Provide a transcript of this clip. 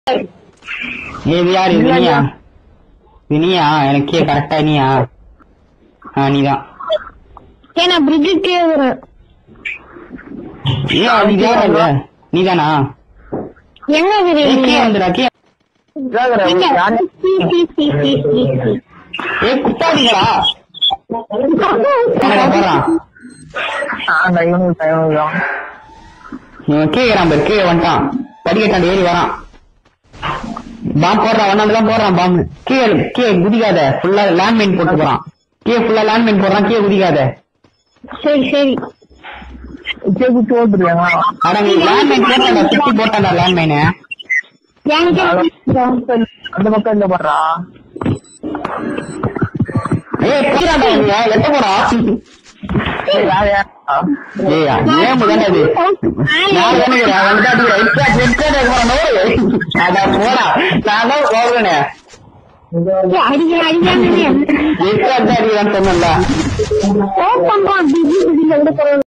ஏய், இது யாரு இது நீயா இது நீயா எனக்கு கரெக்டா நீயா ஆ நீதான் ஏன்னா பிரிட்ஜுக்கே வரும் ஏன் இது யாரா இது நீதானா எங்க ஏய், கீழே விடுவீங்க வந்துடா கீழே இங்க. சி, சி, சி, சி, சி, சி. ஏ குத்தாதீங்களா போறான் இவன் கீழே வரான் பாரு கீழே வந்துட்டான் படிக்கட்டாண்டு ஏறி வரான் பாம் போடுறான் ஒன்னாண்டு தான் போடுறான் பாம் கீழே கீழே குதிக்காத ஃபுல்லா லேண்ட்மைன் போட்டு போறான் கீழே ஃபுல்லா லேண்ட்மைன் போடுறான் கீழே குதிக்காத சரி சரி அட நீ லேண்ட்மைன் போட்டாண்டா சுத்தி போட்டாண்டா லேண்ட்மைனு என்கிட்ட அந்த பக்கம் இந்த பண்றா ஏய் போறாடா இவங்க எட்ட போடா ஏய் ஏன் தானே அது நான் தானே அவன் தான் அடிக்கிறேன் இட்ஸா இட்ஸா போறான் நோரு அட போடா நான் தான் போறேனே அடிக்க அடிக்காங்க இட்ஸா தான் அடிக்கிறான்னு சொன்னல பண்றான் பிஜி பிடிக்கல